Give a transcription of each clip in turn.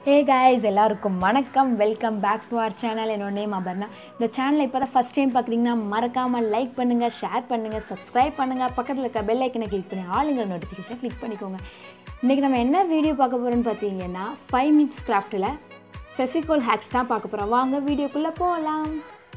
ஹே guys எல்லாருக்கும் வணக்கம் welcome back to our channel என்னோட நேம் அபர்ணா இந்த சேனலை இப்போ தான் ஃபஸ்ட் டைம் பார்க்குறீங்கன்னா மறக்காமல் லைக் பண்ணுங்கள் ஷேர் பண்ணுங்கள் சப்ஸ்கிரைப் பண்ணுங்கள் பக்கத்தில் இருக்க பெல் ஐக்கனை கிளிக் பண்ணி ஆளுங்கிற நோட்டிஃபிகேஷன் கிளிக் பண்ணிக்கோங்க இன்றைக்கி நம்ம என்ன வீடியோ பார்க்க போகிறோம்னு பார்த்தீங்கன்னா ஃபைவ் மினிட்ஸ் கிராஃப்ட்டில் ஃபெஃபிகோல் ஹேக்ஸ் தான் பார்க்க போகிறோம் வாங்க வீடியோக்குள்ளே போகலாம்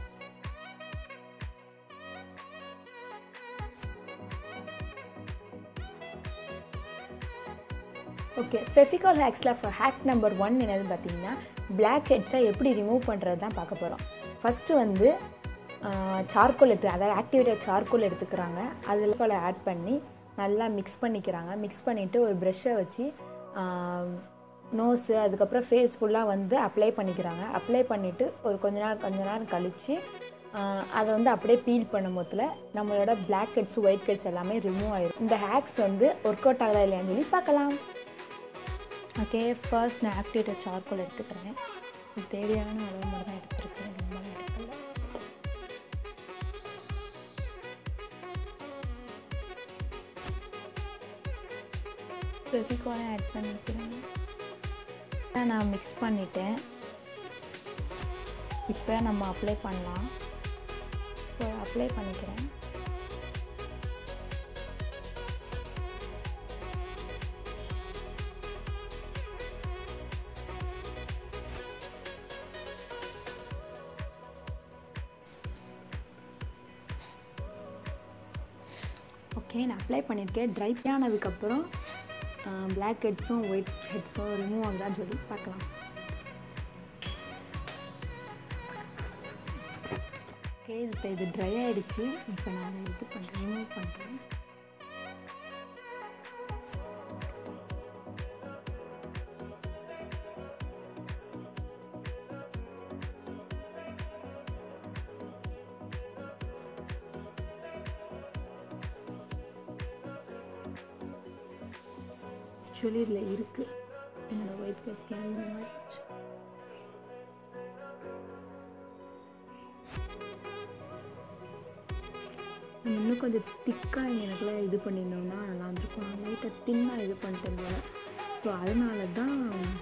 ஓகே ஃபெஃபிகால் ஹேக்ஸில் ஃபார் ஹேக் நம்பர் ஒன் என்னது பார்த்தீங்கன்னா பிளாக் ஹெட்ஸை எப்படி ரிமூவ் பண்ணுறது தான் பார்க்க போகிறோம் ஃபஸ்ட்டு வந்து சார்கோல் எடுத்து அதாவது ஆக்டிவேட்டட் சார்கோல் எடுத்துக்கிறாங்க அதில் போல் ஆட் பண்ணி நல்லா மிக்ஸ் பண்ணிக்கிறாங்க மிக்ஸ் பண்ணிவிட்டு ஒரு ப்ரெஷ்ஷை வச்சு நோஸு அதுக்கப்புறம் ஃபேஸ் ஃபுல்லாக வந்து அப்ளை பண்ணிக்கிறாங்க அப்ளை பண்ணிவிட்டு ஒரு கொஞ்ச நேரம் கொஞ்ச நேரம் கழித்து அதை வந்து அப்படியே பீல் பண்ணும் போதில் நம்மளோட பிளாக் ஹெட்ஸ் ஒயிட் ஹெட்ஸ் எல்லாமே ரிமூவ் ஆயிடும் இந்த ஹேக்ஸ் வந்து ஒர்க் அவுட் ஆகலை இல்லையான்னு சொல்லி பார்க்கலாம் ஓகே ஃபர்ஸ்ட் நான் ஆக்டிவேட்டட் சார்கோல் எடுத்துக்கிறேன் இது தேவையான அளவு மட்டும் தான் எடுத்துருக்கேன் ரொம்ப எடுக்கல ஃபெவிகாலை ஆட் பண்ணிக்கிறேன் நான் மிக்ஸ் பண்ணிட்டேன் இப்போ நம்ம அப்ளை பண்ணலாம் ஸோ அப்ளை பண்ணிக்கிறேன் ஓகே நான் அப்ளை பண்ணியிருக்கேன் ட்ரை ஆனதுக்கப்புறம் பிளாக் ஹெட்ஸும் ஒயிட் ஹெட்ஸும் ரிமூவ் ஆகுதான்னு சொல்லி பார்க்கலாம் ஓகே இப்போ இது ட்ரை ஆகிடுச்சு இப்போ நான் இது பண்ணுறேன் ரிமூவ் பண்ணுறேன் ஆக்சுவலி இதில் இருக்குது என்னோடய ஒயிட் கட்சி இந்த மாதிரி நம்ம இன்னும் கொஞ்சம் திக்காக எனக்குலாம் இது பண்ணியிருந்தோம்னா நல்லா இருந்திருக்கும் நான் லைட்டாக தின்னாக இது பண்ணிட்டேன் போல ஸோ அதனால தான்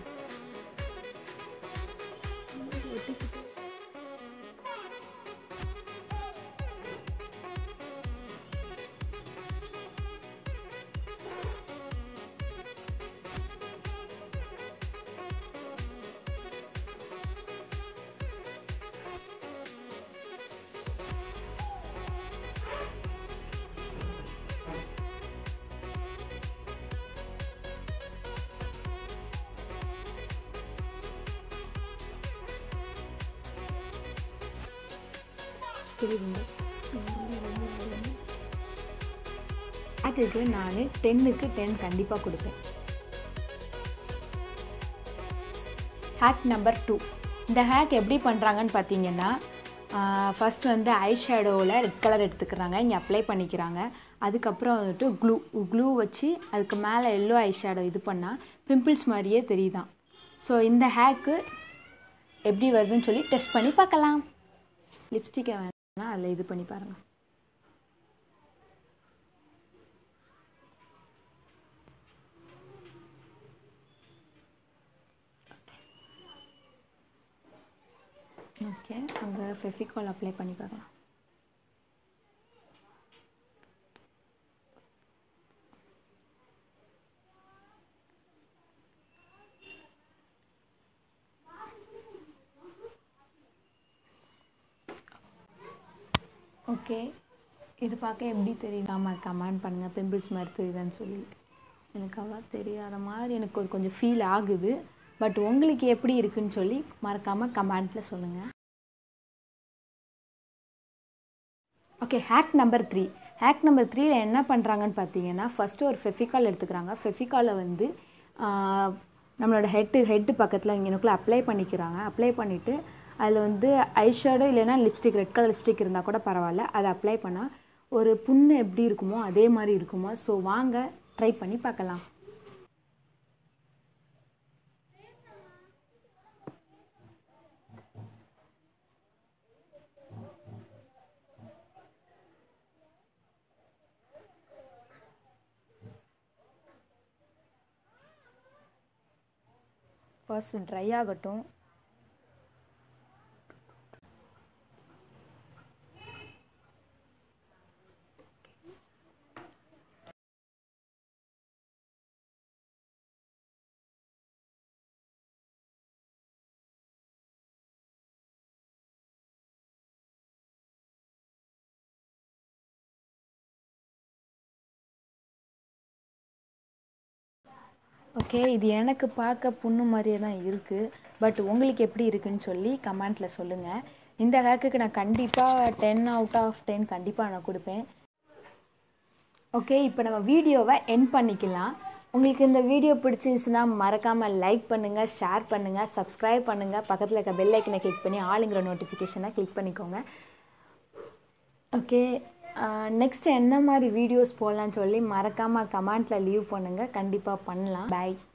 தெரியுங்க ஹேக்குக்கு நான் டென்னுக்கு டென் கண்டிப்பாக கொடுப்பேன் ஹேக் நம்பர் டூ இந்த ஹேக் எப்படி பண்ணுறாங்கன்னு பார்த்தீங்கன்னா ஃபஸ்ட் வந்து ஐ ஷேடோவில் ரெட் கலர் எடுத்துக்கிறாங்க இங்கே அப்ளை பண்ணிக்கிறாங்க அதுக்கப்புறம் வந்துட்டு க்ளூ க்ளூ வச்சு அதுக்கு மேலே எல்லோ ஐ ஷேடோ இது பண்ணால் பிம்பிள்ஸ் மாதிரியே தெரியுதான் ஸோ இந்த ஹேக்கு எப்படி வருதுன்னு சொல்லி டெஸ்ட் பண்ணி பார்க்கலாம் லிப்ஸ்டிக்கை வேணால் அதில் இது பண்ணி பாருங்கள் ஓகே அங்கே ஃபெஃபிகால் அப்ளை பண்ணி பார்க்கலாம் ஓகே இது பார்க்க எப்படி தெரியுதாம கமெண்ட் பண்ணுங்கள் பிம்பிள்ஸ் மாதிரி தெரியுதான்னு சொல்லி எனக்கு அவ்வளோ தெரியாத மாதிரி எனக்கு ஒரு கொஞ்சம் ஃபீல் ஆகுது பட் உங்களுக்கு எப்படி இருக்குன்னு சொல்லி மறக்காமல் கமெண்ட்டில் சொல்லுங்கள் okay hack number three hack number த்ரீல என்ன பண்ணுறாங்கன்னு பார்த்தீங்கன்னா ஃபஸ்ட்டு ஒரு ஃபெஃபிகால் எடுத்துக்கிறாங்க ஃபெஃபிகாலை வந்து நம்மளோட ஹெட்டு ஹெட்டு பக்கத்தில் இங்கனுக்குள்ளே அப்ளை பண்ணிக்கிறாங்க அப்ளை பண்ணிவிட்டு அதில் வந்து ஐஷேடோ இல்லைன்னா லிப்ஸ்டிக் ரெட் கலர் லிப்ஸ்டிக் இருந்தால் கூட பரவாயில்ல அதை அப்ளை பண்ணால் ஒரு புண்ணு எப்படி இருக்குமோ அதே மாதிரி இருக்குமோ ஸோ வாங்க ட்ரை பண்ணி பார்க்கலாம் ஃபர்ஸ்ட் ட்ரை ஆகட்டும் ஓகே இது எனக்கு பார்க்க புண்ணு மாதிரியே தான் இருக்குது பட் உங்களுக்கு எப்படி இருக்குன்னு சொல்லி கமெண்ட்டில் சொல்லுங்கள் இந்த ஹேக்குக்கு நான் கண்டிப்பாக டென் அவுட் ஆஃப் டென் கண்டிப்பாக நான் கொடுப்பேன் ஓகே இப்போ நம்ம வீடியோவை என் பண்ணிக்கலாம் உங்களுக்கு இந்த வீடியோ பிடிச்சிருந்துச்சுன்னா மறக்காமல் லைக் பண்ணுங்கள் ஷேர் பண்ணுங்கள் சப்ஸ்கிரைப் பண்ணுங்கள் பக்கத்தில் இருக்க பெல் ஐக்கனை கிளிக் பண்ணி ஆளுங்கிற நோட்டிஃபிகேஷனை கிளிக் பண்ணிக்கோங்க ஓகே நெக்ஸ்ட் என்ன மாதிரி வீடியோஸ் போடலான்னு சொல்லி மறக்காமல் கமெண்ட்டில் லீவ் பண்ணுங்கள் கண்டிப்பாக பண்ணலாம் பாய்